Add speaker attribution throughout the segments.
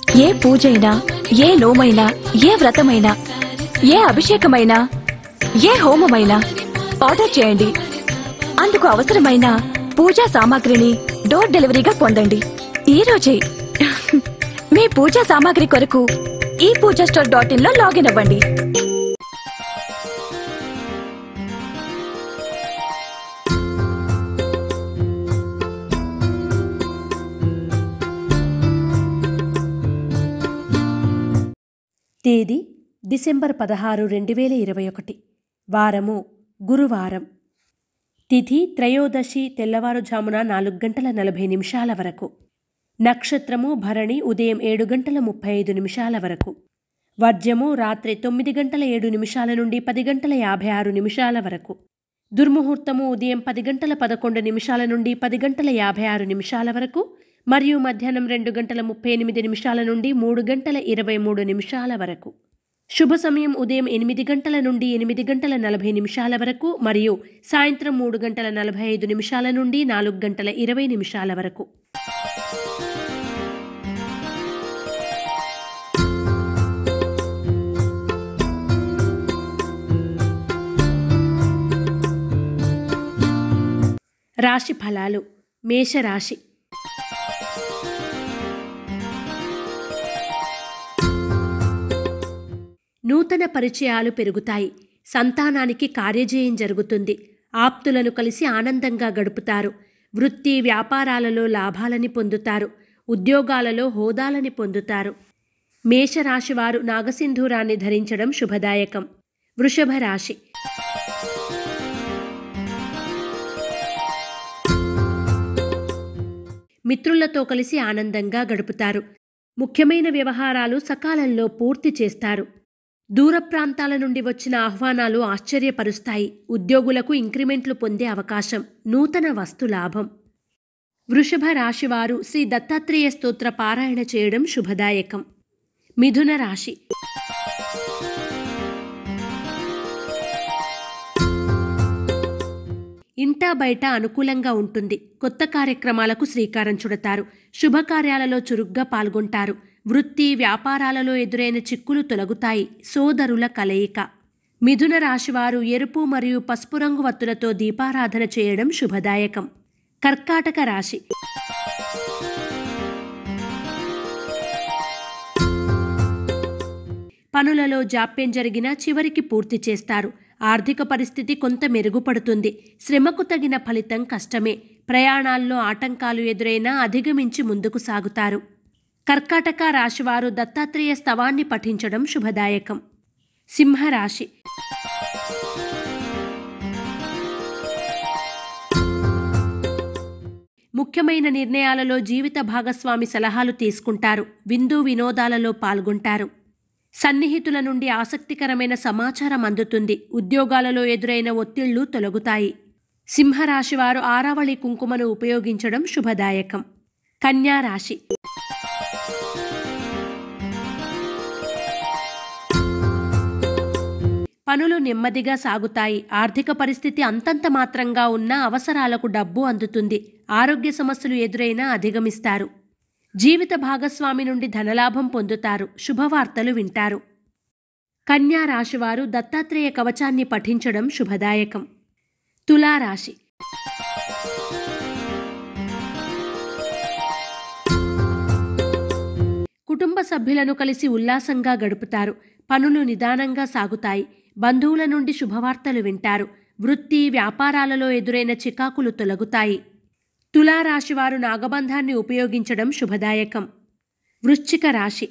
Speaker 1: ఏ పూజైనా ఏ నోమైనా ఏ వ్రతమైనా ఏ అభిషేకమైనా ఏ హోమమైనా ఆర్డర్ చేయండి అందుకు అవసరమైన పూజా సామాగ్రిని డోర్ డెలివరీగా పొందండి ఈ రోజే మీ పూజా సామాగ్రి కొరకు ఈ పూజా స్టోర్ డాట్ ఇన్ లో లాగిన్ అవ్వండి
Speaker 2: తేదీ డిసెంబర్ పదహారు రెండు వేల ఇరవై ఒకటి వారము గురువారం తిథి త్రయోదశి తెల్లవారుజామున నాలుగు గంటల నలభై నిమిషాల వరకు నక్షత్రము భరణి ఉదయం ఏడు గంటల ముప్పై ఐదు నిమిషాల వరకు వర్జ్యము రాత్రి తొమ్మిది గంటల ఏడు నిమిషాల నుండి పది గంటల యాభై ఆరు నిమిషాల వరకు దుర్ముహూర్తము ఉదయం పది గంటల పదకొండు నిమిషాల నుండి పది గంటల యాభై ఆరు నిమిషాల వరకు మరియు మధ్యాహ్నం రెండు గంటల ముప్పై ఎనిమిది నిమిషాల నుండి మూడు గంటల ఇరవై మూడు నిమిషాల వరకు శుభ సమయం ఉదయం ఎనిమిది గంటల నుండి ఎనిమిది గంటల నలభై నిమిషాల వరకు మరియు సాయంత్రం మూడు గంటల నలభై ఐదు నిమిషాల నుండి నాలుగు గంటల ఇరవై నిమిషాల వరకు రాశి ఫలాలు మేషరాశి నూతన పరిచయాలు పెరుగుతాయి సంతానానికి కార్యజయం జరుగుతుంది ఆప్తులను కలిసి ఆనందంగా గడుపుతారు వృత్తి వ్యాపారాలలో లాభాలని పొందుతారు ఉద్యోగాలలో హోదాలని పొందుతారు మేషరాశివారు నాగసింధూరాన్ని ధరించడం శుభదాయకం వృషభ రాశి మిత్రులతో కలిసి ఆనందంగా గడుపుతారు ముఖ్యమైన వ్యవహారాలు సకాలంలో పూర్తి చేస్తారు దూర ప్రాంతాల నుండి వచ్చిన ఆహ్వానాలు ఆశ్చర్యపరుస్తాయి ఉద్యోగులకు ఇంక్రిమెంట్లు పొందే అవకాశం నూతన వస్తు లాభం వృషభ రాశివారు శ్రీ దత్తాత్రేయ స్తోత్ర పారాయణ చేయడం శుభదాయకం మిథున రాశి ఇంటా బయట అనుకూలంగా ఉంటుంది కొత్త కార్యక్రమాలకు శ్రీకారం చుడతారు శుభకార్యాలలో చురుగ్గా పాల్గొంటారు వృత్తి వ్యాపారాలలో ఎదురైన చిక్కులు తొలగుతాయి సోదరుల కలయిక మిథున రాశివారు ఎరుపు మరియు పసుపు రంగు వత్తులతో దీపారాధన చేయడం శుభదాయకం కర్కాటక రాశి పనులలో జాప్యం జరిగినా చివరికి పూర్తి చేస్తారు ఆర్థిక పరిస్థితి కొంత మెరుగుపడుతుంది శ్రమకు తగిన ఫలితం కష్టమే ప్రయాణాల్లో ఆటంకాలు ఎదురైనా అధిగమించి ముందుకు సాగుతారు కర్కాటక రాశివారు దత్తాత్రేయ స్తవాన్ని పఠించడం శుభదాయకం సింహరాశి ముఖ్యమైన నిర్ణయాలలో జీవిత భాగస్వామి సలహాలు తీసుకుంటారు విందు వినోదాలలో పాల్గొంటారు సన్నిహితుల నుండి ఆసక్తికరమైన సమాచారం అందుతుంది ఉద్యోగాలలో ఎదురైన ఒత్తిళ్లు తొలగుతాయి సింహరాశివారు ఆరావళి కుంకుమను ఉపయోగించడం శుభదాయకం కన్యా రాశి పనులు నెమ్మదిగా సాగుతాయి ఆర్థిక పరిస్థితి అంతంత మాత్రంగా ఉన్నా అవసరాలకు డబ్బు అందుతుంది ఆరోగ్య సమస్యలు ఎదురైనా అధిగమిస్తారు జీవిత భాగస్వామి నుండి ధనలాభం పొందుతారు శుభవార్తలు వింటారు కన్యా రాశివారు దత్తాత్రేయ కవచాన్ని పఠించడం శుభదాయకం తులారాశి కుటుంబ సభ్యులను కలిసి ఉల్లాసంగా గడుపుతారు పనులు నిదానంగా సాగుతాయి బంధువుల నుండి శుభవార్తలు వింటారు వృత్తి వ్యాపారాలలో ఎదురైన చికాకులు తొలగుతాయి తులారాశివారు నాగబంధాన్ని ఉపయోగించడం శుభదాయకం వృశ్చిక రాశి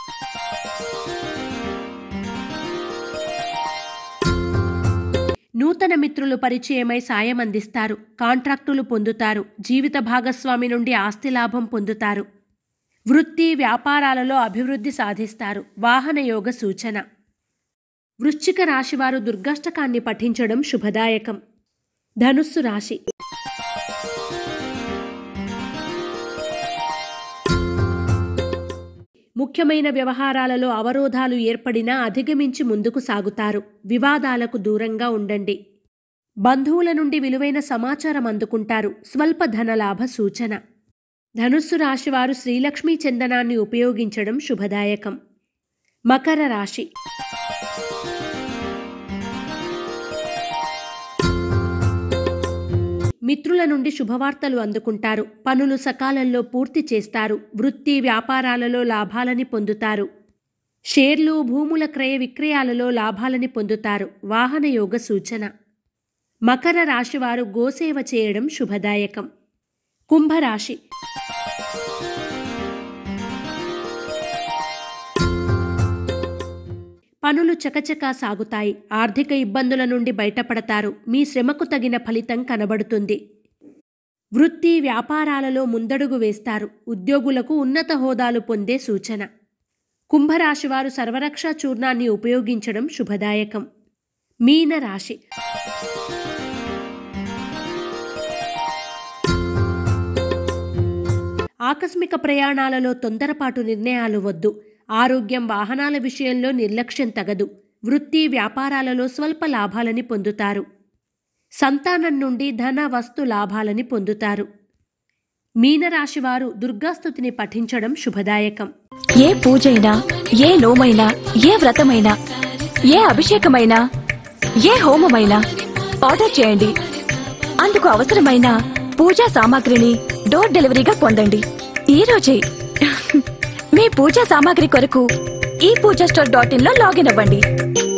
Speaker 2: నూతన మిత్రులు పరిచయమై సాయం అందిస్తారు కాంట్రాక్టులు పొందుతారు జీవిత భాగస్వామి నుండి ఆస్తి లాభం పొందుతారు వృత్తి వ్యాపారాలలో అభివృద్ధి సాధిస్తారు వాహన యోగ సూచన వృశ్చిక రాశివారు దుర్గాష్టకాన్ని పఠించడం శుభదాయకం ధనుస్సు రాశి ముఖ్యమైన వ్యవహారాలలో అవరోధాలు ఏర్పడినా అధిగమించి ముందుకు సాగుతారు వివాదాలకు దూరంగా ఉండండి బంధువుల నుండి విలువైన సమాచారం అందుకుంటారు స్వల్ప ధనలాభ సూచన ధనుస్సు రాశివారు శ్రీలక్ష్మీ చందనాన్ని ఉపయోగించడం శుభదాయకం మకర రాశి మిత్రుల నుండి శుభవార్తలు అందుకుంటారు పనులు సకాలంలో పూర్తి చేస్తారు వృత్తి వ్యాపారాలలో లాభాలని పొందుతారు షేర్లు భూముల క్రయ విక్రయాలలో లాభాలని పొందుతారు వాహన యోగ సూచన మకర రాశివారు గోసేవ చేయడం శుభదాయకం కుంభరాశి పనులు చకచకా సాగుతాయి ఆర్థిక ఇబ్బందుల నుండి బయటపడతారు మీ శ్రమకు తగిన ఫలితం కనబడుతుంది వృత్తి వ్యాపారాలలో ముందడుగు వేస్తారు ఉద్యోగులకు ఉన్నత హోదాలు పొందే సూచన కుంభరాశివారు సర్వరక్షా చూర్ణాన్ని ఉపయోగించడం శుభదాయకం మీన రాశి ఆకస్మిక ప్రయాణాలలో తొందరపాటు నిర్ణయాలు వద్దు ఆరోగ్యం వాహనాల విషయంలో నిర్లక్ష్యం తగదు వృత్తి వ్యాపారాలలో స్వల్ప లాభాలని పొందుతారు సంతానం నుండి ధన వస్తు లాభాలని పొందుతారు మీనరాశివారు దుర్గాస్తుతిని పఠించడం శుభదాయకం
Speaker 1: ఏ పూజైనా ఏ నోమైనా ఏ వ్రతమైనా ఏ అభిషేకమైనా ఏ హోమమైనా ఆర్డర్ చేయండి అందుకు అవసరమైన పూజా సామాగ్రిని డోర్ డెలివరీగా పొందండి ఈ రోజే మీ పూజా సామాగ్రి కొరకు ఈ పూజా స్టోర్ డాట్ ఇన్ లో లాగిన్ అవ్వండి